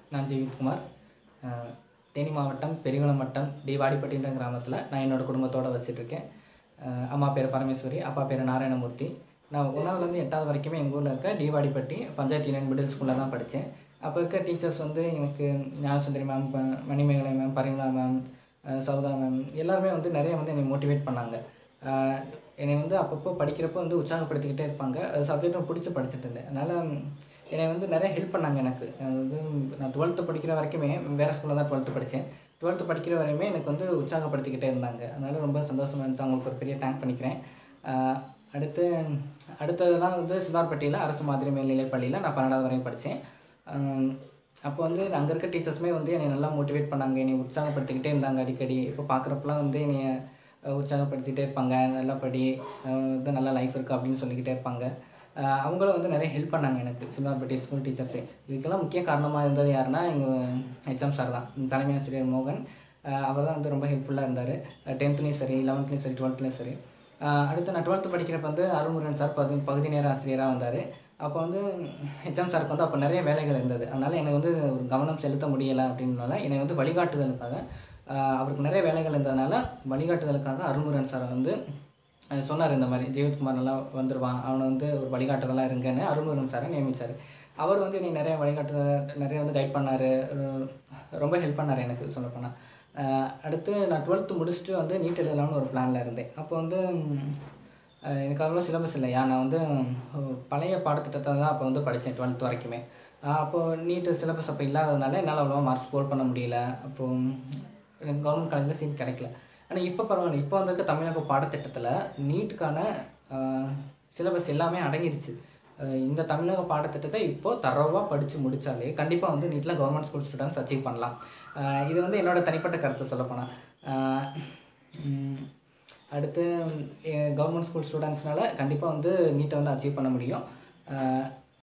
நான் ஜெயக்குமார் அஹ், தேனி மாவட்டம் பெரியகுளம் வட்டம் டி வாடிப்பட்டின்ற கிராமத்தில் நான் என்னோட குடும்பத்தோடு வச்சிட்ருக்கேன் அம்மா பேர் பரமேஸ்வரி அப்பா பேர் நாராயணமூர்த்தி நான் ஒன்றாவதுலேருந்து எட்டாவது வரைக்குமே எங்கள் ஊரில் இருக்க டிவாடிப்பட்டி பஞ்சாயத்து யூனியன் மிடில் ஸ்கூலில் தான் படித்தேன் அப்போ இருக்க டீச்சர்ஸ் வந்து எனக்கு ஞானசுந்தரி மேம் ப- மணிமேகலை மேம் பரிமளா மேம் அஹ் சௌதா மேம் எல்லாருமே வந்து நிறைய வந்து என்னை மோட்டிவேட் பண்ணாங்க அஹ் என்னை வந்து அப்பப்போ படிக்கிறப்போ வந்து உற்சாகப்படுத்திக்கிட்டே இருப்பாங்க அது சப்ஜெக்டும் பிடிச்சி படிச்சுட்டு இருந்தேன் அதனால் என்னை வந்து நிறைய ஹெல்ப் பண்ணாங்க எனக்கு அது வந்து நான் டுவெல்த்து படிக்கிற வரைக்குமே வேறு ஸ்கூலில் தான் டுவெல்த்து படித்தேன் டுவெல்த்து படிக்கிற வரையுமே எனக்கு வந்து உற்சாகப்படுத்திக்கிட்டே இருந்தாங்க அதனால் ரொம்ப சந்தோஷமாக இருந்துச்சு அவங்களுக்கு ஒரு பெரிய தேங்க் பண்ணிக்கிறேன் அஹ் அடுத்து அடுத்ததெல்லாம் வந்து சிந்தார்பட்டியில் அரசு மாதிரி மேல்நிலைப் பள்ளியில் நான் பன்னெண்டாவது வரையும் படித்தேன் அப்போ வந்து அங்கே இருக்க டீச்சர்ஸுமே வந்து என்னை நல்லா மோட்டிவேட் பண்ணாங்க என்னை உற்சாகப்படுத்திக்கிட்டே இருந்தாங்க அடிக்கடி இப்போ பார்க்குறப்பெல்லாம் வந்து என்னை அஹ், உற்சாகப்படுத்திக்கிட்டே இருப்பாங்க நல்லா படி அஹ், வந்து நல்லா லைஃப் இருக்குது அப்படின்னு சொல்லிக்கிட்டே இருப்பாங்க அஹ், அவங்களும் வந்து நிறைய ஹெல்ப் பண்ணாங்க எனக்கு சிந்தார்பட்டி ஸ்கூல் டீச்சர்ஸே இதுக்கெல்லாம் முக்கிய காரணமாக இருந்தது யாருன்னா எங்கள் எக்ஸாம் சார் தான் தலைமை ஆசிரியர் மோகன் அவர் தான் வந்து ரொம்ப ஹெல்ப்ஃபுல்லாக இருந்தார் டென்த்லேயும் சரி லெவன்த்லேயும் சரி டுவெல்த்லேயும் சரி ஆஹ் அடுத்து நான் டுவெல்த்து படிக்கிறப்ப வந்து அருள்முருகன் சார் பகுதி பகுதி நேர ஆசிரியராக வந்தார் அப்போ வந்து ஹெச்எம் சாருக்கு வந்து அப்போ நிறைய வேலைகள் இருந்தது அதனால் எனக்கு வந்து ஒரு கவனம் செலுத்த முடியலை அப்படின்றனால என்னை வந்து வழிகாட்டுதலுக்காக ஆஹ் அவருக்கு நிறைய வேலைகள் இருந்ததுனால வழிகாட்டுதலுக்காக அருள்முருகன் சார் வந்து அஹ் சொன்னார் இந்த மாதிரி ஜெயக்குமார் நல்லா வந்துடுவான் அவனை வந்து ஒரு வழிகாட்டுதலாக இருங்கன்னு அருள்முருகன் சாரை நியமிச்சார் அவர் வந்து என்னை நிறைய வழிகாட்டுதல் நிறைய வந்து கைட் பண்ணார் ரொம்ப ஹெல்ப் பண்ணார் எனக்கு சொல்லப்போனால் அஹ் அடுத்து நான் டுவெல்த்து முடிச்சுட்டு வந்து நீட் எழுதலாம்னு ஒரு பிளானில் இருந்தேன் அப்போ வந்து ம், அஹ் எனக்கு அவ்வளோ சிலபஸ் இல்லையா நான் வந்து ம், பழைய பாடத்திட்டத்தை தான் அப்போ வந்து படித்தேன் டுவெல்த் வரைக்குமே அஹ் அப்போது நீட்டு சிலபஸ் அப்போ இல்லாததுனால என்னால் அவ்வளோவா மார்க் ஸ்கோர் பண்ண முடியல அப்போ ம், எனக்கு கவர்மெண்ட் காலேஜில் சீட் கிடைக்கல ஆனால் இப்போ பரவாயில்ல இப்போ வந்திருக்க தமிழக பாடத்திட்டத்தில் நீட்டுக்கான சிலபஸ் எல்லாமே அடங்கிடுச்சு அஹ் இந்த தமிழக பாடத்திட்டத்தை இப்போ தரவாக படித்து முடித்தாலே கண்டிப்பாக வந்து நீட்டில் கவர்மெண்ட் ஸ்கூல் ஸ்டூடெண்ட்ஸ் அச்சீவ் பண்ணலாம் அஹ் இது வந்து என்னோட தனிப்பட்ட கருத்து சொல்லப்போனால் அடுத்து கவர்மெண்ட் ஸ்கூல் ஸ்டூடெண்ட்ஸ்னால கண்டிப்பாக வந்து நீட்டை வந்து அச்சீவ் பண்ண முடியும் அஹ்